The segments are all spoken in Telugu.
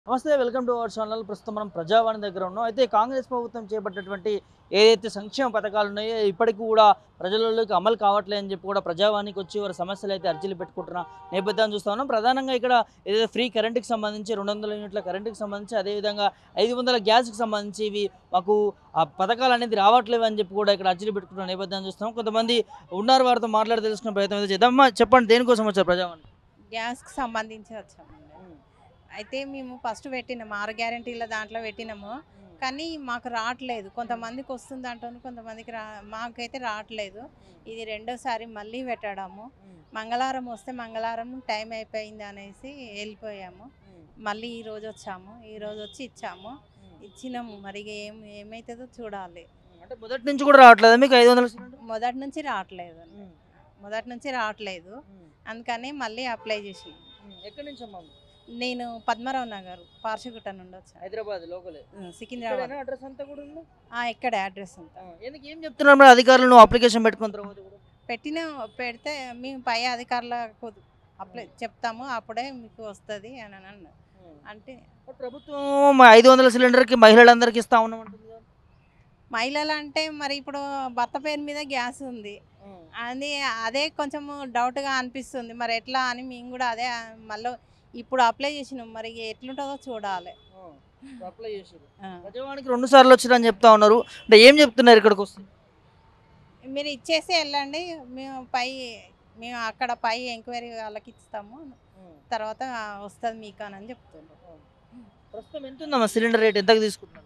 నమస్తే వెల్కమ్ టు అవర్ ఛానల్ ప్రస్తుతం మనం ప్రజావాణి దగ్గర ఉన్నాం అయితే కాంగ్రెస్ ప్రభుత్వం చేపట్టినటువంటి ఏదైతే సంక్షేమ పథకాలు ఉన్నాయో ఇప్పటికీ కూడా ప్రజలలోకి అమలు కావట్లే అని చెప్పి కూడా ప్రజావాణికి వచ్చి వారి సమస్యలు అయితే అర్జీలు పెట్టుకుంటున్న నేపథ్యాన్ని చూస్తా ఉన్నాం ప్రధానంగా ఇక్కడ ఏదైతే ఫ్రీ కరెంట్కి సంబంధించి రెండు వందల యూనిట్ల కరెంట్కి సంబంధించి అదేవిధంగా ఐదు వందల గ్యాస్కి సంబంధించి ఇవి మాకు ఆ పథకాలు అనేది రావట్లేవు అని చెప్పి కూడా ఇక్కడ అర్జీలు పెట్టుకుంటున్న నేపథ్యాన్ని చూస్తున్నాం కొంతమంది ఉన్నారు వారితో మాట్లాడి తెలుసుకునే ప్రయత్నం అయితే చేద్దాం అమ్మా, చెప్పండి దేనికోసం వచ్చారు ప్రజావాణి గ్యాస్కి సంబంధించి వచ్చామండి అయితే మేము ఫస్ట్ పెట్టినాము ఆరు గ్యారంటీల దాంట్లో పెట్టినాము కానీ మాకు రావట్లేదు కొంతమందికి వస్తుంది అంటుంది కొంతమందికి రా మాకైతే రావట్లేదు ఇది రెండోసారి మళ్ళీ పెట్టడము మంగళవారం వస్తే మంగళవారం టైం అయిపోయింది అనేసి వెళ్ళిపోయాము మళ్ళీ ఈ రోజు వచ్చాము ఈ రోజు వచ్చి ఇచ్చాము ఇచ్చినాము మరి ఏం ఏమవుతుందో చూడాలి అంటే మొదటి నుంచి కూడా రావట్లేదు మీకు ఐదు వందల సిలిండర్ మొదటి నుంచి రావట్లేదు మొదటి నుంచి రావట్లేదు అందుకని మళ్ళీ అప్లై చేసినాం ఎక్కడి నుంచి అమ్మా నేను పద్మరావు నగర్ పార్షగుట్ట నుండి వచ్చాను హైదరాబాద్ లోకలే ఉం, సికింద్రాబాద్ అడ్రస్ అంతా కూడా ఉంది ఆ, ఇక్కడే అడ్రస్ అంతా ఎందుకు ఏం చెప్తున్నారు మరి అధికారులు నువ్వు అప్లికేషన్ పెట్టుకున్న తర్వాత కూడా పెట్టిన పెడితే మేము పై అధికారులకు అప్లై చెప్తాము అప్పుడే మీకు వస్తుంది అని అని అన్నారు అంటే మరి ప్రభుత్వం మా ఐదు వందల సిలిండర్కి మహిళలందరికీ ఇస్తా ఉన్నాం అంటుంది కదా? మహిళలు అంటే మరి ఇప్పుడు భర్త పేరు మీద గ్యాస్ ఉంది అది అదే కొంచెం డౌట్గా అనిపిస్తుంది మరి ఎట్లా అని మేము కూడా అదే మళ్ళీ ఇప్పుడు అప్లై చేసినాం మరి ఎట్లుంటుందో చూడాలి ఇప్పుడు అప్లై చేసారు ఆ. ప్రజావానికి రెండు సార్లు వచ్చిరని చెప్తా ఉన్నారు అంటే ఏం చెప్తున్నారు ఇక్కడికి వస్తే మీరు ఇచ్చేసి వెళ్ళండి మేము పై మేము అక్కడ పై ఎంక్వైరీ వాళ్ళకి ఇస్తాము తర్వాత వస్తుంది మీకు అని చెప్తున్నారు ప్రస్తుతం ఎంత ఉందమ్మా సిలిండర్ రేట్ ఎంతకు తీసుకుంటున్నారు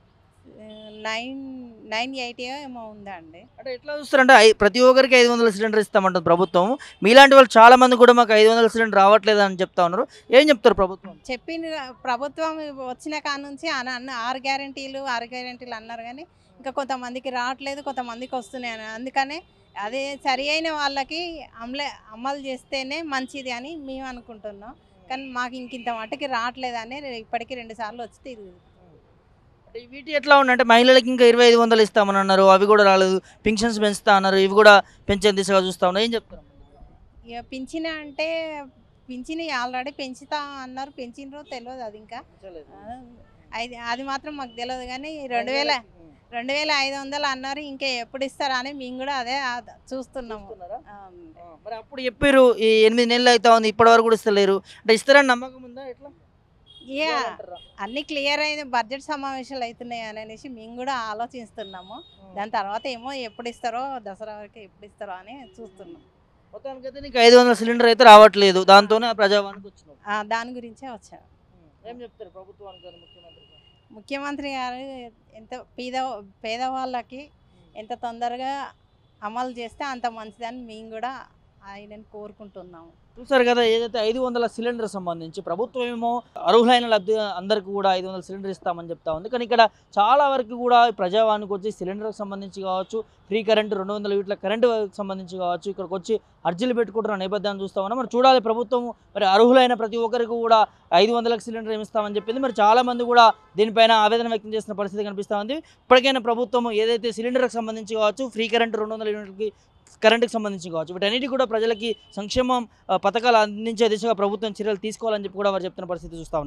నైన్ నైన్ ఎయిటీ ఏమో ఉందండి అంటే ఎట్లా చూస్తారంటే ఐ- ప్రతి ఒక్కరికి ఐదు వందల సిలిండర్ ఇస్తామంటుంది ప్రభుత్వం మీలాంటి వాళ్ళు చాలా మంది కూడా మాకు ఐదు వందల సిలిండర్ రావట్లేదు అని చెప్తా ఉన్నారు ఏం చెప్తారు ప్రభుత్వం చెప్పిన ప్రభుత్వం వచ్చిన కాడ నుంచి అన అన్న ఆరు గ్యారంటీలు ఆరు గ్యారంటీలు అన్నారు కానీ ఇంకా కొంతమందికి రావట్లేదు కొంతమందికి వస్తున్నాయి అని అందుకనే అదే సరి అయిన వాళ్ళకి అమలే అమలు చేస్తేనే మంచిది అని మేము అనుకుంటున్నాం కానీ మాకు ఇంక ఇంత మట్టుకి రావట్లేదు అని ఇప్పటికీ రెండు సార్లు వచ్చి తిరిగి అంటే వీటి ఎట్లా ఉన్నాయి అంటే మహిళలకి ఇంకా ఇరవై ఐదు వందలు ఇస్తామని అన్నారు అవి కూడా రాలేదు పింఛన్స్ పెంచుతా అన్నారు ఇవి కూడా పెంచే దిశగా చూస్తా ఉన్నారు ఏం చెప్తారు ఇక పింఛన్ అంటే పింఛన్ ఆల్రెడీ పెంచుతా అన్నారు పెంచినరో తెలియదు అది ఇంకా ఆ, అది అది మాత్రం మాకు తెలియదు కానీ రెండు వేల రెండు వేల ఐదు వందలు అన్నారు ఇంకా ఎప్పుడు ఇస్తారా అని మేము కూడా అదే ఆ- చూస్తున్నాము ఆ, మరి అప్పుడు చెప్పారు ఈ ఎనిమిది నెలలు అవుతా ఉంది ఇప్పటి వరకు కూడా ఇస్తలేరు అంటే ఇస్తారని నమ్మకం ఉందా ఎట్లా ఇక అన్ని క్లియర్ అయిన బడ్జెట్ సమావేశాలు అవుతున్నాయి అని అనేసి మేము కూడా ఆలోచిస్తున్నాము దాని తర్వాత ఏమో ఎప్పుడు ఇస్తారో దసరా వరకు ఎప్పుడు ఇస్తారో అని చూస్తున్నాం మొత్తానికైతే నీకు ఐదు వందల సిలిండర్ అయితే రావట్లేదు దాంతోనే ఆ ప్రజావానికి వచ్చినావు ఆ, దాని గురించే వచ్చాను ఏం చెప్తారు ప్రభుత్వానికి కానీ ముఖ్యమంత్రి గారు? ముఖ్యమంత్రి గారు ఎంత పేద పేదవాళ్ళకి ఎంత తొందరగా అమలు చేస్తే అంత మంచిదని మేము కూడా ఆయనని కోరుకుంటున్నాము చూసారు కదా ఏదైతే ఐదు వందల సిలిండర్ సంబంధించి ప్రభుత్వం ఏమో అర్హులైన లబ్ధి అందరికీ కూడా ఐదు వందల సిలిండర్ ఇస్తామని చెప్తా ఉంది కానీ ఇక్కడ చాలా వరకు కూడా ప్రజావానికి వచ్చి సిలిండర్కి సంబంధించి కావచ్చు ఫ్రీ కరెంట్ రెండు వందల యూట్ల కరెంటు సంబంధించి కావచ్చు ఇక్కడికి వచ్చి అర్జీలు పెట్టుకుంటున్న నేపథ్యాన్ని చూస్తా ఉన్నాం మరి చూడాలి ప్రభుత్వం మరి అర్హులైన ప్రతి ఒక్కరికి కూడా ఐదు వందలకు సిలిండర్ ఏమిస్తామని చెప్పింది మరి చాలా మంది కూడా దీనిపైన ఆవేదన వ్యక్తం చేసిన పరిస్థితి కనిపిస్తూ ఉంది ఇప్పటికైనా ప్రభుత్వం ఏదైతే సిలిండర్కి సంబంధించి కావచ్చు ఫ్రీ కరెంట్ రెండు వందల యూనిట్లకి కరెంట్కి సంబంధించి కావచ్చు వీటన్నిటి కూడా ప్రజలకి సంక్షేమం ఆ, పథకాలు అందించే దిశగా ప్రభుత్వం చర్యలు తీసుకోవాలని చెప్పి కూడా వారు చెప్తున్న పరిస్థితి చూస్తా ఉన్నాం